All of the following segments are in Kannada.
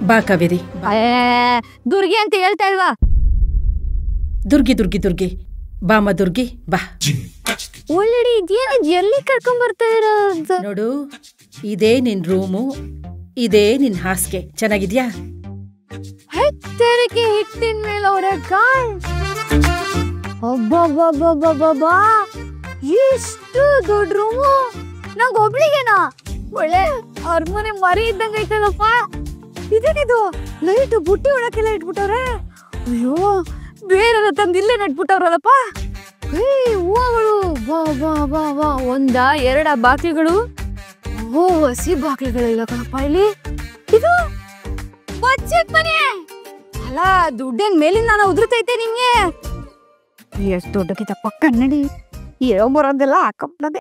ಬಾ ಕಾವೇರಿ ಬಾ. ಏ, ದುರ್ಗಿ ಅಂತ ಹೇಳ್ತಾ ಇಲ್ವಾ ದುರ್ಗಿ ದುರ್ಗಿ ದುರ್ಗಿ ಬಾಮ ದುರ್ಗಿ ಬಾ ಒಳ್ಳೆಡಿ ಇದೇನು ಎಲ್ಲಿ ಕರ್ಕೊಂಡ್ ಬರ್ತಾ ಇರೋದು ನೋಡು ಇದೇ ನಿನ್ ರೂಮು ಇದೇ ನಿನ್ ಹಾಸಿಗೆ ಚೆನ್ನಾಗಿದ್ಯಾ ತೆರಿಗೆ ಹಿಟ್ಟಿನ ಮೇಲೆ ಅವರ ಕಾಲ್ ಅಬ್ಬಬ್ಬಬ್ಬಬ್ಬಬ್ಬಾ ಎಷ್ಟು ದೊಡ್ಡ ರೂಮು ನಂಗೆ ಒಬ್ಳಿಗೆನಾ ಒಳ್ಳೆ ಅರಮನೆ ಮರಿ ಇದ್ದಂಗ ಐತಲ್ಲಪ್ಪ ಇದೇನಿದು ಲೈಟ್ ಬುಟ್ಟಿ ಒಳಕ್ಕೆಲ್ಲ ಇಟ್ಬಿಟ್ಟವ್ರೆ ಅಯ್ಯೋ ಬೇರೆ ತಂದು ಇಲ್ಲೇ ನಟ್ಬಿಟ್ಟವ್ರಲ್ಲಪ್ಪ ಏ ಹೂವಗಳು ಬಾ ಬಾ ಬಾ ಬಾ ಒಂದ ಎರಡ ಬಾಕ್ಲಿಗಳು ಓ ಹಸಿ ಬಾಕ್ಲಿಗಳು ಇಲ್ಲ ಕಣಪ್ಪ ಇಲ್ಲಿ ಇದು ಬಚ್ಚಕ್ ಮನೆ ಅಲ್ಲ ದುಡ್ಡೇನ್ ಮೇಲಿಂದ ನಾನು ಉದುರ್ತೈತೆ ನಿಮ್ಗೆ ಎಷ್ಟು ದೊಡ್ಡಕ್ಕಿತಪ್ಪ ಕನ್ನಡಿ ಇರೋ ಬರೋದೆಲ್ಲ ಹಾಕಪ್ಲದೆ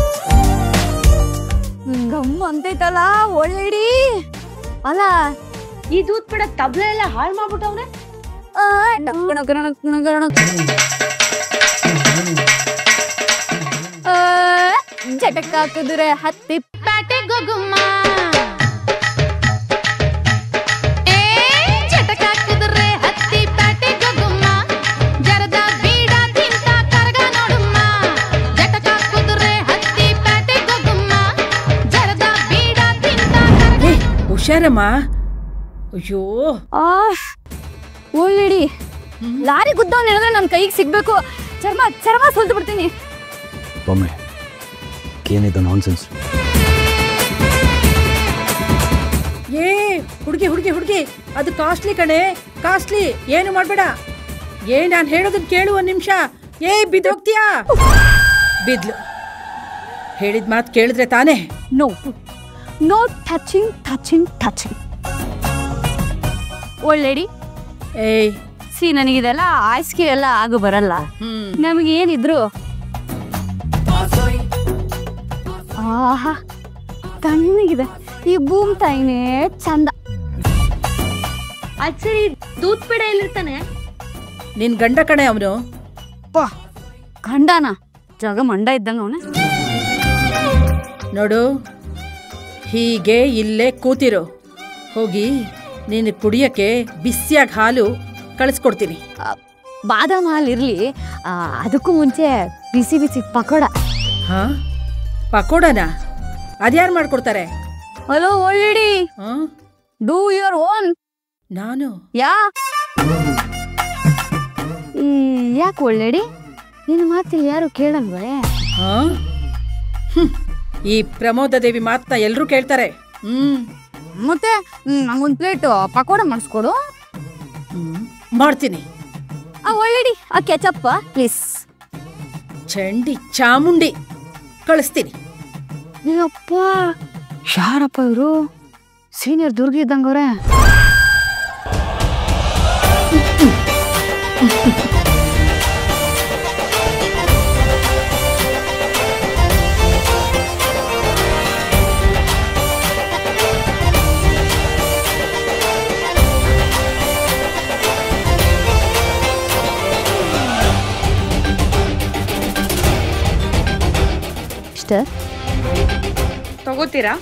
ಗಮ್ಮ ಅಂತೈತಲ್ಲ ಒಳ್ಳೆಡಿ ಅಲ್ಲ ಈ ದೂತ್ ಬಿಡ ತಬ್ಲೆ ಎಲ್ಲ ಹಾಳು ಮಾಡ್ಬಿಟ್ಟವ್ನೆ ಆ, ನಕ್ ನಕ್ ನಕ್ ನಕ್ ನಕ್. ಆ, ಜಟಕ್ ಹಾಕಿದ್ರೆ ಹತ್ತಿ ಪ್ಯಾಟೆ ಗೊಗುಮ್ಮ ಏ ಚಟಕ ಹಾಕಿದ್ರೆ ಹತ್ತಿ ಪ್ಯಾಟೆ ಗೊಗುಮ್ಮ ಜರದ ಬೀಡ ತಿಂತ ಕರಗ ನೋಡುಮ್ಮ ಜಟಕ ಹಾಕಿದ್ರೆ ಹತ್ತಿ ಪ್ಯಾಟೆ ಗೊಗುಮ್ಮ ಜರದ ಬೀಡ ತಿಂತ ಕರಗ ಏ ಹುಷಾರಮ್ಮ ಅಯ್ಯೋ ಆ ಒಳ್ಳೆಡಿ ಲಾರಿ ಗುದ್ದವ್ ಹೇಳಿದ್ರೆ ನನ್ನ ಕೈಗೆ ಸಿಗ್ಬೇಕು ಚರ್ಮ ಚರ್ಮ ಸುಲ್ದು ಬಿಡ್ತೀನಿ ಬೊಮ್ಮೆ ಏನಿದು ನಾನ್ಸೆನ್ಸ್ ಏ ಹುಡುಗಿ ಹುಡುಗಿ ಹುಡುಗಿ ಅದು ಕಾಸ್ಟ್ಲಿ ಕಣೆ ಕಾಸ್ಟ್ಲಿ ಏನು ಮಾಡ್ಬೇಡ ಏ ನಾನು ಹೇಳೋದನ್ನ ಕೇಳು ಒಂದ್ ನಿಮಿಷ ಏ ಬಿದ್ದೋಗ್ತೀಯಾ ಬಿದ್ಲು ಹೇಳಿದ ಮಾತು ಕೇಳಿದ್ರೆ ತಾನೇ no no touching touching touching ಒಳ್ಳೆಡಿ ಏಯ್ ಸಿ ನನಗಿದೆಲ್ಲ ಆಯ್ಸ್ಕೆ ಎಲ್ಲ ಆಗು ಬರಲ್ಲ ಹ್ಮ್ ನಮಗೆ ಏನಿದ್ರು ಆಹಾ ತಣ್ಣಗಿದೆ ಈ ಭೂಮ್ ತಾಯಿನೇ ಚಂದ ಅದ್ ಸರಿ ದೂತ್ ಬಿಡ ಎಲ್ಲಿರ್ತಾನೆ ನಿನ್ ಗಂಡ ಕಣೆ ಅವನು ಗಂಡನ ಜಾಗ ಮಂಡ ಇದ್ದಂಗ ಅವನ ನೋಡು ಹೀಗೆ ಇಲ್ಲೇ ಕೂತಿರು ಹೋಗಿ ನೀನು ಕುಡಿಯಕ್ಕೆ ಬಿಸಿಯಾಗಿ ಹಾಲು ಕಳಿಸ್ಕೊಡ್ತೀನಿ ಬಾದಾಮ್ ಹಾಲು ಇರ್ಲಿ ಆ, ಅದಕ್ಕೂ ಮುಂಚೆ ಬಿಸಿ ಬಿಸಿ ಪಕೋಡ ಹಾ ಪಕೋಡನ ಅದ್ಯಾರು ಮಾಡ್ಕೊಡ್ತಾರೆ ಹಲೋ ಒಳ್ಳೆಡಿ ಹಾ ಡೂ ಯುವರ್ ಓನ್ ನಾನು ಯಾ ಯಾಕೆ ಒಳ್ಳೆಡಿ ನಿನ್ನ ಮಾತಿಲ್ ಯಾರು ಕೇಳಲ್ವೇ ಹಾ ಹ್ಮ್. ಈ ಪ್ರಮೋದ ದೇವಿ ಮಾತನ್ನ ಎಲ್ರೂ ಕೇಳ್ತಾರೆ ಹ್ಮ್ ಮತ್ತೆ ನಂಗೊಂದು ಪ್ಲೇಟ್ ಪಕೋಡ ಮಾಡಿಸ್ಕೊಡು ಹ್ಮ್. ಮಾಡ್ತೀನಿ ಆ ಒಳ್ಳೆಡಿ ಆ ಕೆಚಪ್ಪ ಪ್ಲೀಸ್ ಚಂಡಿ ಚಾಮುಂಡಿ ಕಳಿಸ್ತೀನಿ ಅಪ್ಪ ಯಾರಪ್ಪ ಇವರು ಸೀನಿಯರ್ ದುರ್ಗಿ ಇದ್ದಂಗವ್ರೆ ಇಷ್ಟ ತಗೋತೀರಾ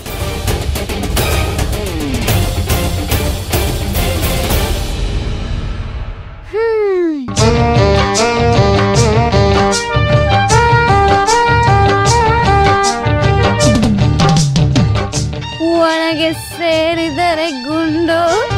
ಒಳಗೆ ಸೇರಿದರೆ ಗುಂಡು